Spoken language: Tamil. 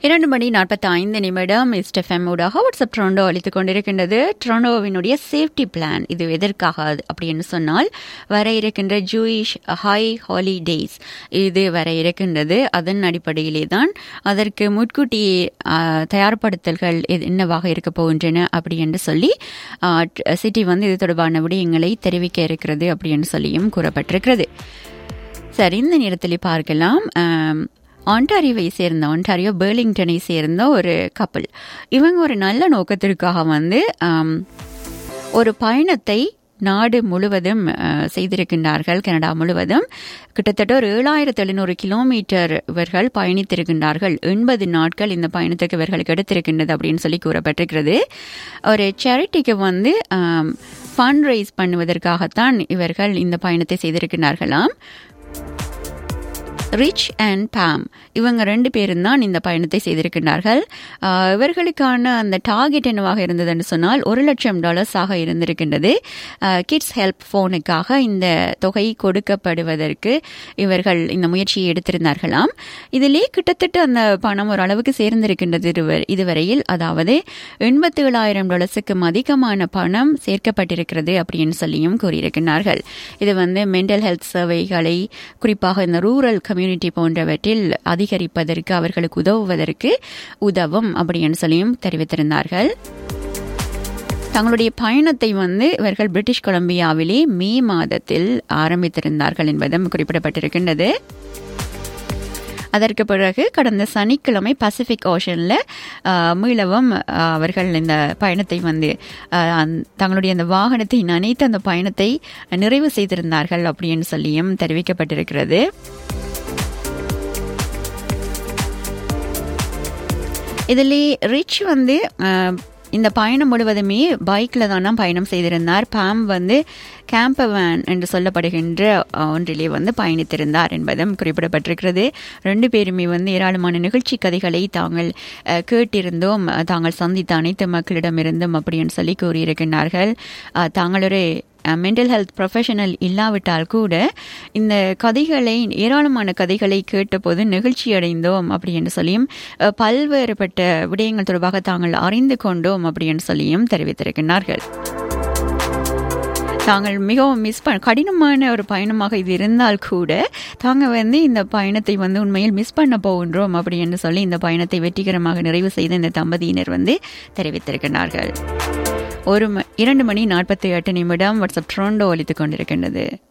இரண்டு மணி நாற்பத்தி ஐந்து நிமிடம் எஸ்டெஃப்எம் ஊடாக வாட்ஸ்அப் ட்ரோண்டோ அளித்துக் கொண்டிருக்கின்றது ட்ரோண்டோவினுடைய சேஃப்டி பிளான் இது எதற்காக அப்படின்னு சொன்னால் வர இருக்கின்ற ஜூயிஷ் ஹை ஹாலிடேஸ் இது வர இருக்கின்றது அதன் அடிப்படையிலே தான் அதற்கு முன்கூட்டி ஆ, தயார்படுத்தல்கள் எது- என்னவாக இருக்க போகின்றன அப்படி என்று சொல்லி சிட்டி வந்து இது தொடர்பான விடயங்களை தெரிவிக்க இருக்கிறது அப்படின்னு சொல்லியும் கூறப்பட்டிருக்கிறது சரி இந்த நேரத்தில் பார்க்கலாம் ஆம், ஆண்டாரியோவை சேர்ந்த ஆண்டாரியோ பெர்லிங்டனை சேர்ந்த ஒரு கப்பல் இவங்க ஒரு நல்ல நோக்கத்திற்காக வந்து ஆம், ஒரு பயணத்தை நாடு முழுவதும் அஹ், செய்திருக்கின்றார்கள் கனடா முழுவதும் கிட்டத்தட்ட ஒரு ஏழாயிரத்து எழுநூறு கிலோமீட்டர் இவர்கள் பயணித்திருக்கின்றார்கள் எண்பது நாட்கள் இந்த பயணத்துக்கு இவர்களுக்கு எடுத்திருக்கின்றது அப்படின்னு சொல்லி கூறப்பட்டிருக்கிறது ஒரு சேரிட்டிக்கு வந்து ஃபண்ட் ரைஸ் பண்ணுவதற்காகத்தான் இவர்கள் இந்த பயணத்தை செய்திருக்கிறார்களாம் ரிச் அண்ட் பாம் இவங்க ரெண்டு பேரும் தான் இந்த பயணத்தை செய்திருக்கிறார்கள் ஆஹ் இவர்களுக்கான அந்த டார்கெட் என்னவாக இருந்ததுன்னு சொன்னால் ஒரு லட்சம் டாலர்ஸாக இருந்திருக்கின்றது கிட்ஸ் ஹெல்ப் ஃபோனுக்காக இந்த தொகை கொடுக்கப்படுவதற்கு இவர்கள் இந்த முயற்சியை எடுத்திருந்தார்களாம் இதிலே கிட்டத்தட்ட அந்த பணம் ஒரு அளவுக்கு சேர்ந்திருக்கின்றது இதுவரை- இதுவரையில் அதாவது எண்பத்தி ஏழாயிரம் டாலர்ஸுக்கு அதிகமான பணம் சேர்க்கப்பட்டிருக்கிறது அப்படின்னு சொல்லியும் கூறியிருக்கிறார்கள் இது வந்து மென்டல் ஹெல்த் சேவைகளை குறிப்பாக இந்த ரூரல் கம்யூனிட்டி போன்றவற்றில் அதிகரிப்பதற்கு அவர்களுக்கு உதவுவதற்கு உதவும் அப்படின்னு சொல்லியும் தெரிவித்திருந்தார்கள் தங்களுடைய பயணத்தை வந்து இவர்கள் பிரிட்டிஷ் கொலம்பியாவிலே மே மாதத்தில் ஆரம்பித்திருந்தார்கள் என்பதும் குறிப்பிடப்பட்டிருக்கின்றது அதற்கு பிறகு கடந்த சனிக்கிழமை பசிபிக் ஓஷன்ல ஆஹ், மீளவும் ஆஹ், அவர்கள் இந்த பயணத்தை வந்து ஆஹ், அந்த- தங்களுடைய அந்த வாகனத்தை நனைத்து அந்த பயணத்தை நிறைவு செய்திருந்தார்கள் அப்படின்னு சொல்லியும் தெரிவிக்கப்பட்டிருக்கிறது இதிலே ரிச் வந்து அஹ், இந்த பயணம் முழுவதுமே பைக்கில் தான் பயணம் செய்திருந்தார் பாம் வந்து கேம்பர் வேன் என்று சொல்லப்படுகின்ற அஹ், ஒன்றிலே வந்து பயணித்திருந்தார் என்பதும் குறிப்பிடப்பட்டிருக்கிறது ரெண்டு பேருமே வந்து ஏராளமான நிகழ்ச்சி கதைகளை தாங்கள் அஹ், கேட்டிருந்தோம் அஹ், தாங்கள் சந்தித்த அனைத்து மக்களிடமிருந்தும் அப்படின்னு சொல்லி கூறியிருக்கின்றார்கள் அஹ், தாங்கள் ஒரு மென்டல் ஹெல்த் ப்ரொஃபஷனல் இல்லாவிட்டால் கூட இந்த கதைகளை ஏராளமான கதைகளை கேட்டபோது நெகிழ்ச்சி அடைந்தோம் அப்படின்னு சொல்லியும் அஹ், பல்வேறுபட்ட விடயங்கள் தொடர்பாக தாங்கள் அறிந்து கொண்டோம் அப்படின்னு சொல்லியும் தெரிவித்திருக்கிறார்கள் தாங்கள் மிகவும் மிஸ் பண்ண கடினமான ஒரு பயணமாக இது இருந்தால் கூட தாங்க வந்து இந்த பயணத்தை வந்து உண்மையில் மிஸ் பண்ண போகின்றோம் அப்படின்னு சொல்லி இந்த பயணத்தை வெற்றிகரமாக நிறைவு செய்த இந்த தம்பதியினர் வந்து தெரிவித்திருக்கிறார்கள் ஒரு ம- இரண்டு மணி நாற்பத்தி எட்டு நிமிடம் வாட்ஸ்அப் ட்ரோண்டோ ஒலித்துக் கொண்டிருக்கின்றது